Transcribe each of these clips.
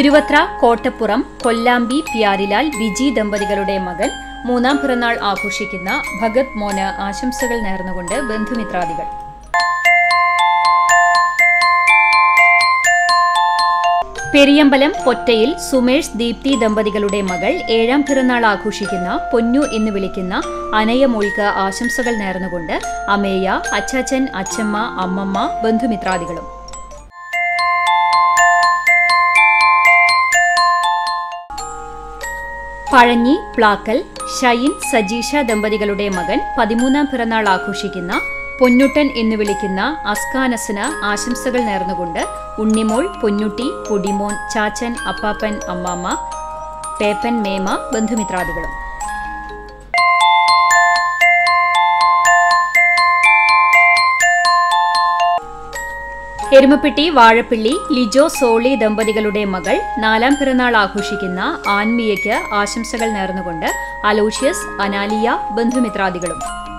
തിരുവത്ര കോട്ടപ്പുറം കൊല്ലാമ്പി പ്യാരിലാൽ വിജി ദമ്പതികളുടെ മകൻ മൂന്നാം പിറന്നാൾ ആഘോഷിക്കുന്ന ഭഗത് മോന് ആശംസകൾ നേർന്നുകൊണ്ട് ബന്ധുമിത്രാദികൾ പെരിയമ്പലം പൊറ്റയിൽ സുമേഷ് ദീപ്തി ദമ്പതികളുടെ മകൾ ഏഴാം പിറന്നാൾ ആഘോഷിക്കുന്ന പൊന്നു എന്ന് വിളിക്കുന്ന അനയമൊഴുക്ക് ആശംസകൾ നേർന്നുകൊണ്ട് അമേയ അച്ചാച്ചൻ അച്ചമ്മ അമ്മമ്മ ബന്ധുമിത്രാദികളും പഴഞ്ഞി പ്ലാക്കൽ ഷൈൻ സജീഷ ദമ്പതികളുടെ മകൻ പതിമൂന്നാം പിറന്നാൾ ആഘോഷിക്കുന്ന പൊന്നുട്ടൻ എന്ന് വിളിക്കുന്ന അസ്കാനസിന് ആശംസകൾ നേർന്നുകൊണ്ട് ഉണ്ണിമോൾ പൊന്നുട്ടി പൊടിമോൻ ചാച്ചൻ അപ്പാപ്പൻ അമ്മാമ്മ പേപ്പൻ മേമ ബന്ധുമിത്രാദികളും എരുമപ്പെട്ടി വാഴപ്പിള്ളി ലിജോ സോളി ദമ്പതികളുടെ മകൾ നാലാം പിറന്നാൾ ആഘോഷിക്കുന്ന ആൻമിയയ്ക്ക് ആശംസകൾ നേർന്നുകൊണ്ട് അലോഷ്യസ് അനാലിയ ബന്ധുമിത്രാദികളും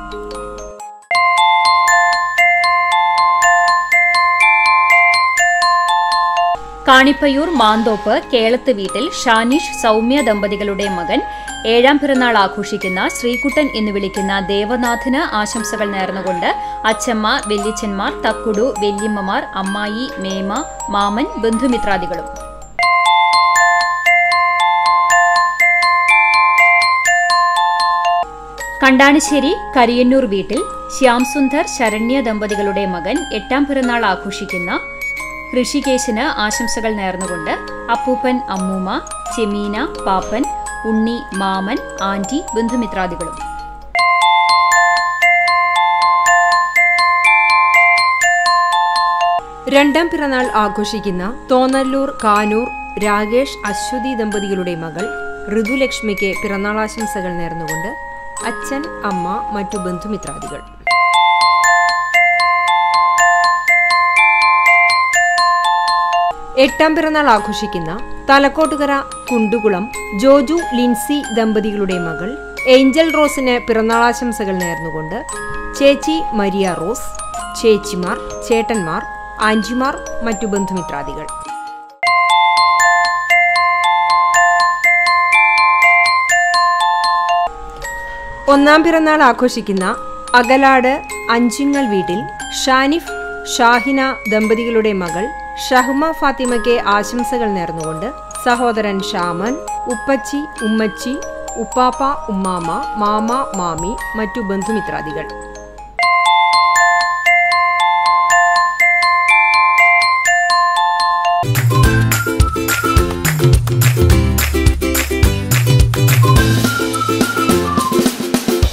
കാണിപ്പയ്യൂർ മാന്തോപ്പ് കേളത്ത് വീട്ടിൽ ഷാനിഷ് സൗമ്യ ദമ്പതികളുടെ മകൻ ഏഴാം പിറന്നാൾ ആഘോഷിക്കുന്ന ശ്രീകുട്ടൻ എന്ന് വിളിക്കുന്ന ദേവനാഥന് ആശംസകൾ നേർന്നുകൊണ്ട് അച്ചമ്മ വല്യച്ഛന്മാർ തക്കുടു വല്യമ്മമാർ അമ്മായി മേമ മാമൻ ബന്ധുമിത്രാദികളും കണ്ടാണിശ്ശേരി കരിയന്നൂർ വീട്ടിൽ ശ്യാംസുന്ദർ ശരണ്യ ദമ്പതികളുടെ മകൻ എട്ടാം പിറന്നാൾ ആഘോഷിക്കുന്ന ഋഷികേശിന് ആശംസകൾ നേർന്നുകൊണ്ട് അപ്പൂപ്പൻ അമ്മൂമ്മ ചെമീന പാപ്പൻ ഉണ്ണി മാമൻ ആന്റി ബന്ധുമിത്രാദികളും രണ്ടാം പിറന്നാൾ ആഘോഷിക്കുന്ന തോന്നല്ലൂർ കാനൂർ രാകേഷ് അശ്വതി ദമ്പതികളുടെ മകൾ ഋതുലക്ഷ്മിക്ക് പിറന്നാളാശംസകൾ നേർന്നുകൊണ്ട് അച്ഛൻ അമ്മ മറ്റു ബന്ധുമിത്രാദികൾ എട്ടാം പിറന്നാൾ ആഘോഷിക്കുന്ന തലക്കോട്ടുകര കുണ്ടുകുളം ജോജു ലിൻസി ദമ്പതികളുടെ മകൾ ഏഞ്ചൽ റോസിന് പിറന്നാളാശംസകൾ നേർന്നുകൊണ്ട് ചേച്ചി മരിയ റോസ് ചേച്ചിമാർ ചേട്ടന്മാർ ആൻജിമാർ മറ്റു ബന്ധുമിത്രാദികൾ ഒന്നാം പിറന്നാൾ ആഘോഷിക്കുന്ന അകലാട് അഞ്ചിങ്ങൽ വീട്ടിൽ ഷാനിഫ് ഷാഹിന ദമ്പതികളുടെ മകൾ ഷഹ്മ ഫാത്തിമയ്ക്ക് ആശംസകൾ നേർന്നുകൊണ്ട് സഹോദരൻ ഷാമൻ ഉപ്പച്ചി ഉമ്മച്ചി ഉപ്പാപ്പ ഉമ്മാമ മാമ മാമി മറ്റു ബന്ധുമിത്രാദികൾ